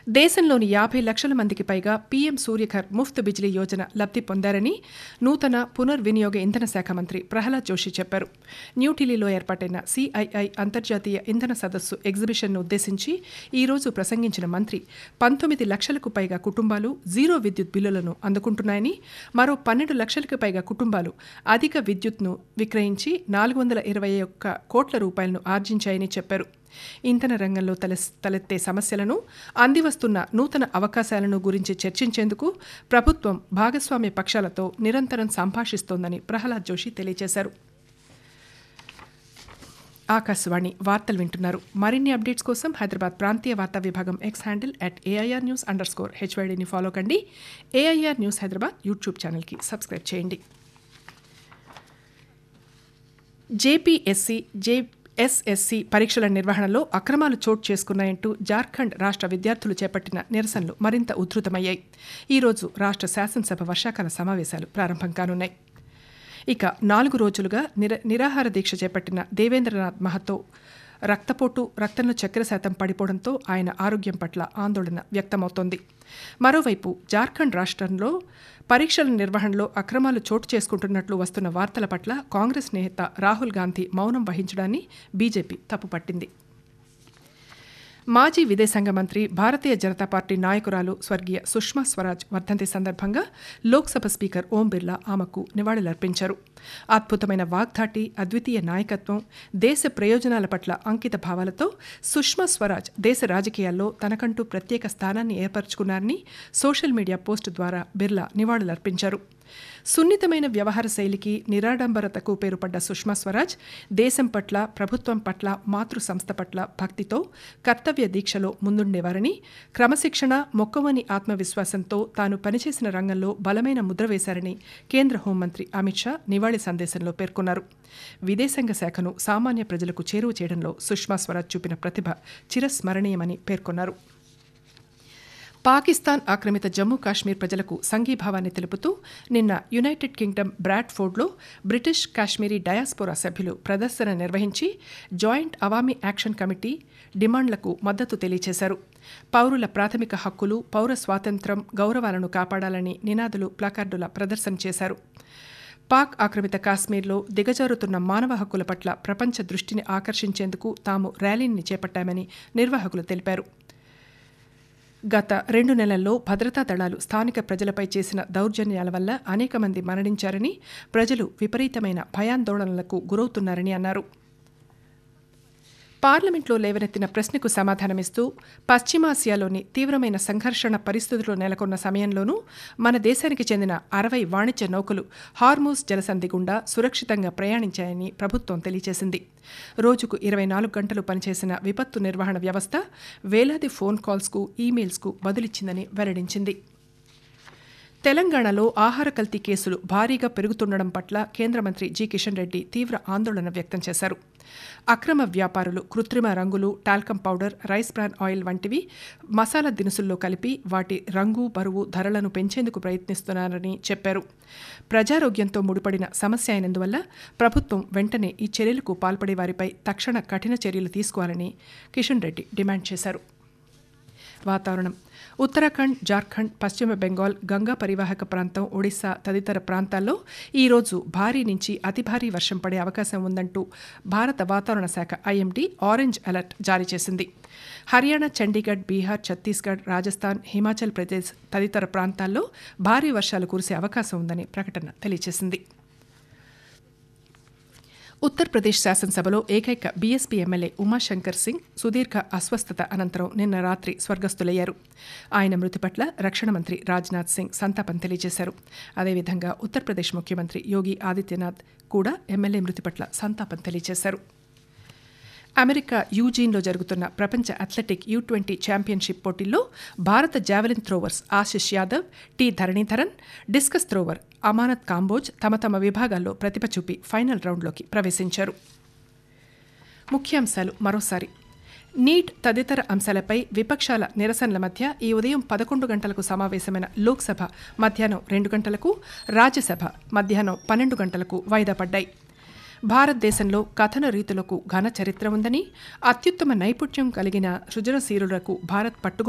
దేశంలోని యాభై లక్షల మందికి పైగా పీఎం సూర్యఘర్ ముఫ్త్ బిజిలీ యోజన లబ్ధి పొందారని నూతన పునర్వినియోగ ఇంధన శాఖ మంత్రి ప్రహ్లాద్ జోషి చెప్పారు న్యూఢిల్లీలో ఏర్పాటైన సిఐఐ అంతర్జాతీయ ఇంధన సదస్సు ఎగ్జిబిషన్ను ఉద్దేశించి ఈ రోజు ప్రసంగించిన మంత్రి పంతొమ్మిది లక్షలకు పైగా కుటుంబాలు జీరో విద్యుత్ బిల్లులను అందుకుంటున్నాయని మరో పన్నెండు లక్షలకు పైగా కుటుంబాలు అధిక విద్యుత్ను విక్రయించి నాలుగు వందల ఇరవై ఒక్క కోట్ల రూపాయలను ఆర్జించాయని చెప్పారు ఇంధన రంగంలో తల తలెత్తే సమస్యలను అందివస్తున్న నూతన అవకాశాలను గురించి చర్చించేందుకు ప్రభుత్వం భాగస్వామ్య పక్షాలతో నిరంతరం సంభాషిస్తోందని ప్రహ్లాద్ జోషి తెలియజేశారు ఆకాశవాణి వార్తలు వింటున్నారు మరిన్ని అప్డేట్స్ కోసం హైదరాబాద్ ప్రాంతీయ వార్తా విభాగం X handle at AIR news under score హెచ్వైడీని ఫాలో కండి ఏఐఆర్ న్యూస్ హైదరాబాద్ యూట్యూబ్ ఛానల్కి సబ్స్క్రైబ్ చేయండి జేపీఎస్సీ జే ఎస్ఎస్సి పరీక్షల నిర్వహణలో అక్రమాలు చోటు చేసుకున్నాయంటూ జార్ఖండ్ రాష్ట్ర విద్యార్థులు చేపట్టిన నిరసనలు మరింత ఉధృతమయ్యాయి ఈరోజు రాష్ట్ర శాసనసభ వర్షాకాల సమావేశాలు ప్రారంభం కానున్నాయి ఇక నాలుగు రోజులుగా నిర నిరాహార దీక్ష చేపట్టిన దేవేంద్రనాథ్ మహతో రక్తపోటు రక్తంలో చక్కెర శాతం పడిపోవడంతో ఆయన ఆరోగ్యం పట్ల ఆందోళన వ్యక్తమవుతోంది మరోవైపు జార్ఖండ్ రాష్ట్రంలో పరీక్షల నిర్వహణలో అక్రమాలు చోటు చేసుకుంటున్నట్లు వస్తున్న వార్తల పట్ల కాంగ్రెస్ నేత రాహుల్ గాంధీ మౌనం వహించడాన్ని బీజేపీ తప్పుపట్టింది మాజీ విదేశాంగ మంత్రి భారతీయ జనతా పార్టీ నాయకురాలు స్వర్గీయ సుష్మా స్వరాజ్ వర్ధంతి సందర్భంగా లోక్సభ స్పీకర్ ఓం బిర్లా ఆమెకు నివాళులర్పించారు అద్భుతమైన వాగ్దాటి అద్వితీయ నాయకత్వం దేశ ప్రయోజనాల పట్ల అంకిత భావాలతో సుష్మా స్వరాజ్ దేశ రాజకీయాల్లో తనకంటూ ప్రత్యేక స్థానాన్ని ఏర్పరచుకున్నారని సోషల్ మీడియా పోస్టు ద్వారా బిర్లా నివాళులర్పించారు సున్నితమైన వ్యవహార శైలికి నిరాడంబరతకు పేరుపడ్డ సుష్మా స్వరాజ్ దేశం పట్ల ప్రభుత్వం పట్ల మాతృ సంస్థ పట్ల భక్తితో కర్తవ్య దీక్షలో ముందుండేవారని క్రమశిక్షణ మొక్కవని ఆత్మవిశ్వాసంతో తాను పనిచేసిన రంగంలో బలమైన ముద్ర వేశారని కేంద్ర హోంమంత్రి అమిత్ షా నివాళి సందేశంలో పేర్కొన్నారు విదేశాంగ శాఖను సామాన్య ప్రజలకు చేరువ చేయడంలో సుష్మా స్వరాజ్ చూపిన ప్రతిభ చిరస్మరణీయమని పేర్కొన్నారు పాకిస్తాన్ ఆక్రమిత జమ్మూ కాశ్మీర్ ప్రజలకు సంఘీభావాన్ని తెలుపుతూ నిన్న యునైటెడ్ కింగ్డమ్ బ్రాడ్ఫోర్డ్లో బ్రిటిష్ కాశ్మీరీ డయాస్పోరా సభ్యులు ప్రదర్శన నిర్వహించి జాయింట్ అవామీ యాక్షన్ కమిటీ డిమాండ్లకు మద్దతు తెలియజేశారు పౌరుల ప్రాథమిక హక్కులు పౌర స్వాతంత్ర్యం గౌరవాలను కాపాడాలని నినాదులు ప్లాకార్డుల ప్రదర్శన చేశారు పాక్ ఆక్రమిత కాశ్మీర్లో దిగజారుతున్న మానవ హక్కుల పట్ల ప్రపంచ దృష్టిని ఆకర్షించేందుకు తాము ర్యాలీని చేపట్టామని నిర్వాహకులు తెలిపారు గత రెండు నెలల్లో భద్రతా దళాలు స్థానిక ప్రజలపై చేసిన దౌర్జన్యాల వల్ల అనేక మంది మరణించారని ప్రజలు విపరీతమైన భయాందోళనలకు గురవుతున్నారని అన్నారు పార్లమెంట్లో లేవనెత్తిన ప్రశ్నకు సమాధానమిస్తూ పశ్చిమాసియాలోని తీవ్రమైన సంఘర్షణ పరిస్థితులు నెలకొన్న సమయంలోనూ మన దేశానికి చెందిన అరవై వాణిజ్య నౌకలు హార్మూస్ జలసంధి గుండా సురక్షితంగా ప్రయాణించాయని ప్రభుత్వం తెలియజేసింది రోజుకు ఇరవై నాలుగు గంటలు పనిచేసిన విపత్తు నిర్వహణ వ్యవస్థ వేలాది ఫోన్ కాల్స్కు ఈమెయిల్స్కు బదులిచ్చిందని వెల్లడించింది తెలంగాణలో ఆహార కల్తీ కేసులు భారీగా పెరుగుతుండడం పట్ల కేంద్ర మంత్రి జి కిషన్ రెడ్డి తీవ్ర ఆందోళన వ్యక్తం చేశారు అక్రమ వ్యాపారులు కృత్రిమ రంగులు talcum powder rice bran oil వంటివి మసాలా దినుసుల్లో కలిపి వాటి రంగు బరువు ధరలను పెంచేందుకు ప్రయత్నిస్తున్నారని చెప్పారు ప్రజారోగ్యంతో ముడిపడిన సమస్య అయినందువల్ల ప్రభుత్వం వెంటనే ఈ చర్యలకు పాల్పడే వారిపై తక్షణ కఠిన చర్యలు తీసుకోవాలని కిషన్ రెడ్డి డిమాండ్ చేశారు వాతావరణం ఉత్తరాఖండ్ జార్ఖండ్ పశ్చిమ బెంగాల్ గంగా పరివాహక ప్రాంతం ఒడిశా తదితర ప్రాంతాల్లో ఈరోజు భారీ నుంచి అతి భారీ వర్షం పడే అవకాశం ఉందంటూ భారత వాతావరణ శాఖ ఐఎండీ ఆరెంజ్ అలర్ట్ జారీ చేసింది హర్యానా చండీగఢ్ బీహార్ ఛత్తీస్గఢ్ రాజస్థాన్ హిమాచల్ ప్రదేశ్ తదితర ప్రాంతాల్లో భారీ వర్షాలు కురిసే అవకాశం ఉందని ప్రకటన తెలియజేసింది ఉత్తరప్రదేశ్ శాసనసభలో ఏకైక బీఎస్పీ ఎమ్మెల్యే ఉమాశంకర్ సింగ్ సుదీర్ఘ అస్వస్థత అనంతరం నిన్న రాత్రి స్వర్గస్థులయ్యారు ఆయన మృతి పట్ల రక్షణ మంత్రి రాజ్నాథ్ సింగ్ సంతాపం తెలియజేశారు అదేవిధంగా ఉత్తరప్రదేశ్ ముఖ్యమంత్రి యోగి ఆదిత్యనాథ్ కూడా ఎమ్మెల్యే మృతి పట్ల సంతాపం తెలియజేశారు అమెరికా యూజీన్లో జరుగుతున్న ప్రపంచ అథ్లెటిక్ యూ ట్వంటీ ఛాంపియన్షిప్ పోటీల్లో భారత javelin throwers Ashish Yadav T Dharanidharan discus thrower Amanat Kamboj తమ తమ విభాగాల్లో ప్రతిభ చూపి ఫైనల్ రౌండ్లోకి ప్రవేశించారు ముఖ్యాంశాలు మరోసారి నీట్ తదితర అంశాలపై విపక్షాల నిరసనల మధ్య ఈ ఉదయం పదకొండు గంటలకు సమావేశమైన లోక్సభ మధ్యాహ్నం రెండు గంటలకు రాజ్యసభ మధ్యాహ్నం పన్నెండు గంటలకు వాయిదా పడ్డాయి భారతదేశంలో కథన రీతులకు ఘన చరిత్ర ఉందని అత్యుత్తమ నైపుణ్యం కలిగిన సృజనశీలులకు భారత్ పట్టుగొ